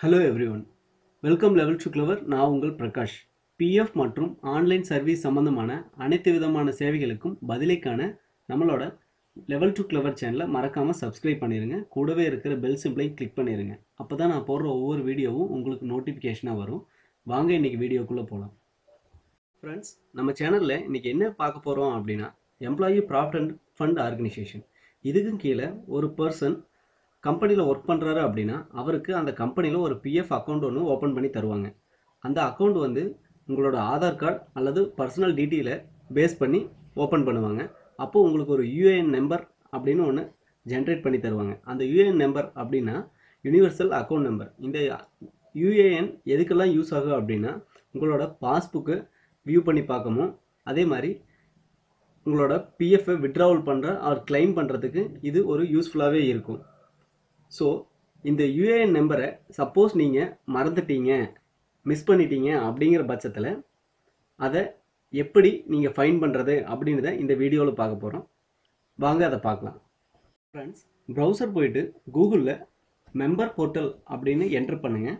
hello everyone welcome level to clever நான் உங்கள் Prakash PF மற்றும் ஆன்லைன் சர்வீஸ் சம்பந்தமான அனைத்து விதமான சேவைகளுக்கும் பதிலைக்கான நம்மளோட லெவல் டு கிளவர் சேனலை மறக்காமல் சப்ஸ்கிரைப் பண்ணிடுங்க கூடவே இருக்கிற பெல் சிம்பிளையும் கிளிக் பண்ணிடுங்க அப்போ தான் நான் போடுற ஒவ்வொரு வீடியோவும் உங்களுக்கு நோட்டிஃபிகேஷனாக வரும் வாங்க இன்றைக்கி வீடியோக்குள்ளே போகலாம் ஃப்ரெண்ட்ஸ் நம்ம சேனலில் இன்றைக்கி என்ன பார்க்க போகிறோம் அப்படின்னா employee profit and fund organisation இதுக்கும் கீழே ஒரு பர்சன் கம்பெனியில் ஒர்க் பண்ணுறாரு அப்படின்னா அவருக்கு அந்த கம்பெனியில் ஒரு பிஎஃப் அக்கௌண்ட் ஒன்று ஓப்பன் பண்ணி தருவாங்க அந்த அக்கௌண்ட் வந்து உங்களோட ஆதார் கார்டு அல்லது பர்சனல் டீட்டெயிலை பேஸ் பண்ணி ஓப்பன் பண்ணுவாங்க அப்போது உங்களுக்கு ஒரு யூஏஎன் நம்பர் அப்படின்னு ஒன்று ஜென்ரேட் பண்ணி தருவாங்க அந்த யூஏஎன் நம்பர் அப்படின்னா யூனிவர்சல் அக்கௌண்ட் நம்பர் இந்த யூஏஎன் எதுக்கெல்லாம் யூஸ் ஆகும் அப்படின்னா உங்களோட பாஸ்புக்கு வியூ பண்ணி பார்க்கவும் அதே மாதிரி உங்களோட பிஎஃப்பை விட்ராவல் பண்ணுற ஆர் கிளைம் பண்ணுறதுக்கு இது ஒரு யூஸ்ஃபுல்லாகவே இருக்கும் ஸோ இந்த யூஏஎன் நம்பரை சப்போஸ் நீங்கள் மறந்துட்டீங்க மிஸ் பண்ணிட்டீங்க அப்படிங்கிற பட்சத்தில் அதை எப்படி நீங்கள் ஃபைன் பண்ணுறது அப்படின்றத இந்த வீடியோவில் பார்க்க போகிறோம் வாங்க அதை பார்க்கலாம் ஃப்ரெண்ட்ஸ் ப்ரௌசர் போயிட்டு கூகுளில் மெம்பர் போர்ட்டல் அப்படின்னு என்டர் பண்ணுங்கள்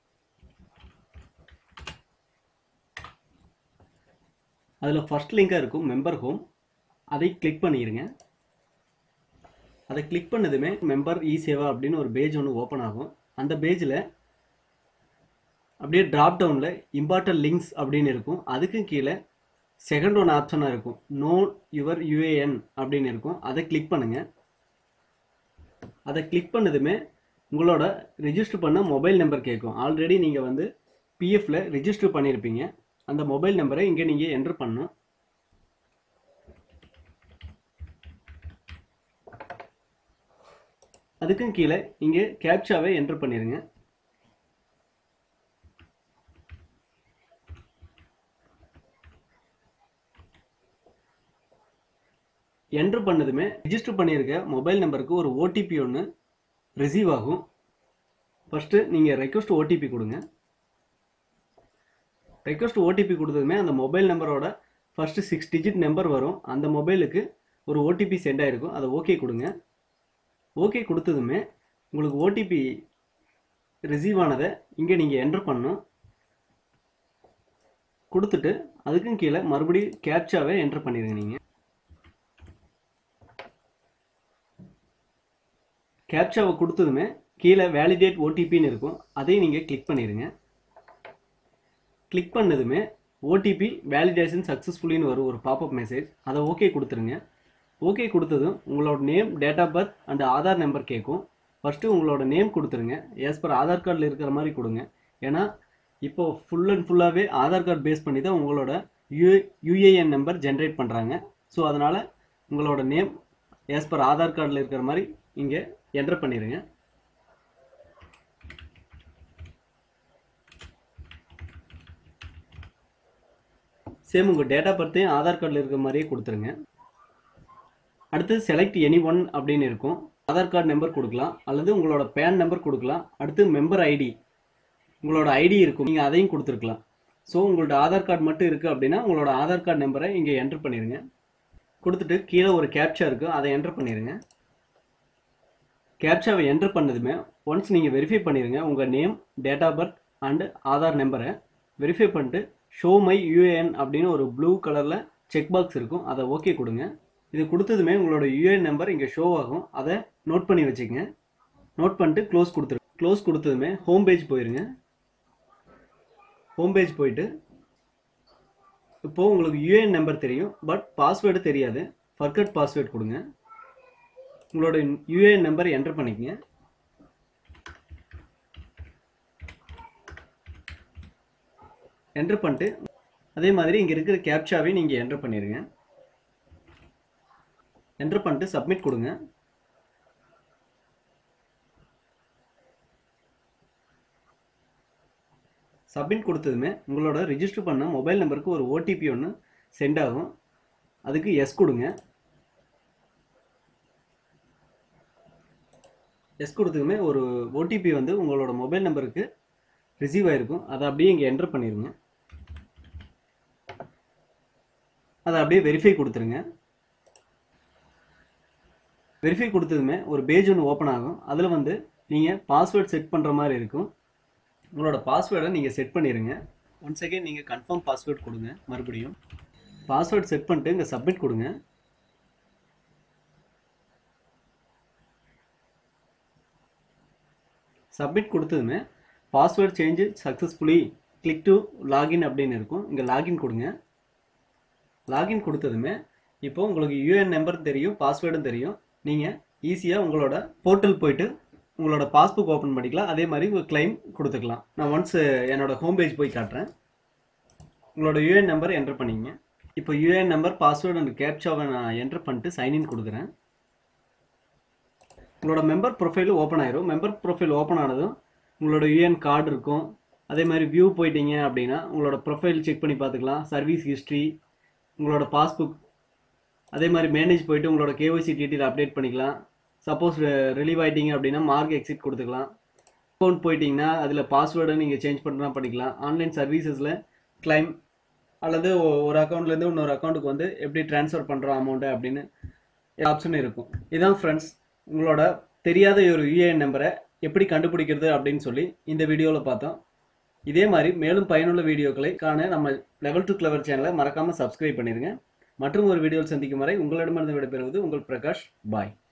அதில் ஃபர்ஸ்ட் லிங்காக இருக்கும் மெம்பர் ஹோம் அதை கிளிக் பண்ணிடுங்க அதை கிளிக் பண்ணதுமே மெம்பர் இ சேவா அப்படின்னு ஒரு பேஜ் ஒன்று ஓப்பன் ஆகும் அந்த பேஜில் அப்படியே ட்ராப் டவுனில் இம்பார்ட்டன்ட் லிங்க்ஸ் அப்படின்னு இருக்கும் அதுக்கும் கீழே செகண்ட் ஒன் ஆப்ஷனாக இருக்கும் நோ யுவர் யூஏஎன் அப்படின்னு இருக்கும் அதை கிளிக் பண்ணுங்கள் அதை கிளிக் பண்ணதுமே உங்களோட ரிஜிஸ்டர் பண்ண மொபைல் நம்பர் கேட்கும் ஆல்ரெடி நீங்கள் வந்து பிஎஃப்ல ரிஜிஸ்டர் பண்ணியிருப்பீங்க அந்த மொபைல் நம்பரை இங்கே நீங்கள் என்டர் பண்ணணும் அதுக்கும் கீழே இங்கே கேப்சாவை என்டர் பண்ணிடுங்க என்ட்ரு பண்ணதுமே ரிஜிஸ்டர் பண்ணியிருக்க மொபைல் நம்பருக்கு ஒரு ஓடிபி ஒன்று ரிசீவ் ஆகும் ஃபஸ்ட்டு நீங்கள் ரெக்வஸ்ட் ஓடிபி கொடுங்க ரெக்வஸ்ட் ஓடிபி கொடுத்ததுமே அந்த மொபைல் நம்பரோட ஃபஸ்ட்டு சிக்ஸ் டிஜிட் நம்பர் வரும் அந்த மொபைலுக்கு ஒரு ஓடிபி சென்ட் ஆகிருக்கும் அதை ஓகே கொடுங்க ஓகே கொடுத்ததுமே உங்களுக்கு ஓடிபி ரிசீவ் ஆனதை இங்கே நீங்கள் என்டர் பண்ணணும் கொடுத்துட்டு அதுக்கும் கீழே மறுபடியும் கேப்சாவை என்டர் பண்ணிடுங்க நீங்கள் கேப்சாவை கொடுத்ததுமே கீழே வேலிடேட் ஓடிபின்னு இருக்கும் அதையும் நீங்கள் கிளிக் பண்ணிடுங்க கிளிக் பண்ணதுமே ஓடிபி வேலிடேஷன் சக்ஸஸ்ஃபுல்லின்னு வரும் ஒரு பாப்அப் மெசேஜ் அதை ஓகே கொடுத்துருங்க ஓகே கொடுத்ததும் உங்களோட name date of birth and Aadhaar number கேட்கும் ஃபஸ்ட்டு உங்களோட நேம் கொடுத்துருங்க ஏஸ் பர் ஆதார் கார்டில் இருக்கிற மாதிரி கொடுங்க ஏன்னா இப்போ ஃபுல் அண்ட் ஃபுல்லாகவே ஆதார் கார்டு பேஸ் பண்ணி தான் உங்களோட யூ யூஏஎன் நம்பர் ஜென்ரேட் பண்ணுறாங்க ஸோ அதனால் உங்களோட நேம் ஏஸ் பர் ஆதார் கார்டில் இருக்கிற மாதிரி இங்கே என்டர் பண்ணிடுங்க சேம் உங்கள் டேட் ஆஃப் பர்த்தையும் ஆதார் கார்டில் இருக்கிற மாதிரியே கொடுத்துருங்க அடுத்து செலக்ட் எனி ஒன் அப்படின்னு இருக்கும் ஆதார் கார்டு நம்பர் கொடுக்கலாம் அல்லது உங்களோட பேன் நம்பர் கொடுக்கலாம் அடுத்து மெம்பர் ஐடி உங்களோட ஐடி இருக்கும் நீங்கள் அதையும் கொடுத்துருக்கலாம் ஸோ உங்களோட ஆதார் கார்டு மட்டும் இருக்குது அப்படின்னா உங்களோட ஆதார் கார்டு நம்பரை இங்கே என்டர் பண்ணிடுங்க கொடுத்துட்டு கீழே ஒரு கேப்சா இருக்கும் அதை என்டர் பண்ணிடுங்க கேப்சாவை என்டர் பண்ணதுமே ஒன்ஸ் நீங்கள் வெரிஃபை பண்ணிடுங்க உங்கள் name date of birth and Aadhaar நம்பரை வெரிஃபை பண்ணிட்டு ஷோ மை யூஏஎன் அப்படின்னு ஒரு ப்ளூ கலரில் செக் பாக்ஸ் இருக்கும் அதை ஓகே கொடுங்க இது கொடுத்ததுமே உங்களோட யூஏஎன் நம்பர் இங்கே ஷோ ஆகும் அதை நோட் பண்ணி வச்சுக்கங்க நோட் பண்ணிட்டு க்ளோஸ் கொடுத்துரு க்ளோஸ் கொடுத்ததுமே ஹோம் பேஜ் போயிருங்க ஹோம் பேஜ் போயிட்டு இப்போது உங்களுக்கு யூஏஎன் நம்பர் தெரியும் பட் பாஸ்வேர்டு தெரியாது ஃபர்கட் பாஸ்வேர்டு கொடுங்க உங்களோட யூஏஎன் நம்பர் என்டர் பண்ணிக்கங்க என்டர் பண்ணிட்டு அதே மாதிரி இங்கே இருக்கிற கேப்சாவையும் நீங்கள் என்டர் பண்ணிடுங்க என்டர் பண்ணிட்டு சப்மிட் கொடுங்க சப்மிட் கொடுத்ததுமே உங்களோட ரிஜிஸ்டர் பண்ண மொபைல் நம்பருக்கு ஒரு ஓடிபி ஒன்று சென்ட் ஆகும் அதுக்கு எஸ் கொடுங்க எஸ் கொடுத்ததுமே ஒரு ஓடிபி வந்து உங்களோட மொபைல் நம்பருக்கு ரிசீவ் ஆகிருக்கும் அதை அப்படியே இங்கே என்டர் பண்ணிடுங்க அதை அப்படியே வெரிஃபை கொடுத்துருங்க வெரிஃபை கொடுத்ததுமே ஒரு பேஜ் ஒன்று ஓப்பன் ஆகும் அதில் வந்து நீங்கள் பாஸ்வேர்ட் செட் பண்ணுற மாதிரி இருக்கும் உங்களோட பாஸ்வேர்டை நீங்கள் செட் பண்ணிடுங்க ஒன்ஸ் அகைன் நீங்கள் கன்ஃபார்ம் பாஸ்வேர்ட் கொடுங்க மறுபடியும் பாஸ்வேர்ட் செட் பண்ணிட்டு இங்கே சப்மிட் கொடுங்க சப்மிட் கொடுத்ததுமே password change successfully click to login அப்படின்னு இருக்கும் இங்கே லாகின் கொடுங்க லாகின் கொடுத்ததுமே இப்போ உங்களுக்கு யூஏஎன் நம்பர் தெரியும் பாஸ்வேர்டும் தெரியும் நீங்கள் ஈஸியாக உங்களோட போர்ட்டல் போயிட்டு உங்களோட பாஸ்புக் ஓப்பன் பண்ணிக்கலாம் அதே மாதிரி உங்கள் கிளைம் கொடுத்துக்கலாம் நான் ஒன்ஸ் என்னோட ஹோம் பேஜ் போய் காட்டுறேன் உங்களோட யூஏஎன் நம்பர் என்டர் பண்ணிங்க இப்போ யூஏஎன் நம்பர் பாஸ்வேர்டு அண்ட் கேப்சாவை நான் என்டர் பண்ணிட்டு சைன்இன் கொடுக்குறேன் உங்களோட மெம்பர் ப்ரொஃபைல் ஓப்பன் ஆயிரும் மெம்பர் ப்ரொஃபைல் ஓப்பன் ஆனதும் உங்களோட யூஎன் கார்டு இருக்கும் அதே மாதிரி வியூ போயிட்டீங்க அப்படின்னா உங்களோட ப்ரொஃபைல் செக் பண்ணி பார்த்துக்கலாம் சர்வீஸ் ஹிஸ்ட்ரி உங்களோட பாஸ்புக் அதே மாதிரி மேனேஜ் போயிட்டு உங்களோட கேஒய்சி டீட்டெயில் அப்டேட் பண்ணிக்கலாம் சப்போஸ் ரிலீவ் ஆகிட்டீங்க அப்படின்னா மார்க் எக்ஸிட் கொடுத்துக்கலாம் அக்கௌண்ட் போயிட்டீங்கன்னா அதில் பாஸ்வேர்டை நீங்கள் சேஞ்ச் பண்ணுறா பண்ணிக்கலாம் ஆன்லைன் சர்வீசஸில் கிளைம் அல்லது ஒ- ஒரு அக்கௌண்ட்லேருந்து இன்னொரு அக்கௌண்ட்டுக்கு வந்து எப்படி ட்ரான்ஸ்ஃபர் பண்ணுறோம் அமௌண்ட்டு அப்படின்னு ஆப்ஷன் இருக்கும் இதான் ஃப்ரெண்ட்ஸ் உங்களோட தெரியாத ஒரு யூஏஎன் நம்பரை எப்படி கண்டுபிடிக்கிறது அப்படின்னு சொல்லி இந்த வீடியோவில் பார்த்தோம் இதே மாதிரி மேலும் பயனுள்ள வீடியோக்களை காண நம்ம லெவல் டு கிளவர் சேனலை மறக்காமல் சப்ஸ்கிரைப் பண்ணிடுங்க மற்றும் ஒரு வீடியோவில் சந்திக்கும் வரை உங்களிடமிருந்து விடைபெறுவது உங்கள் பிரகாஷ் பாய்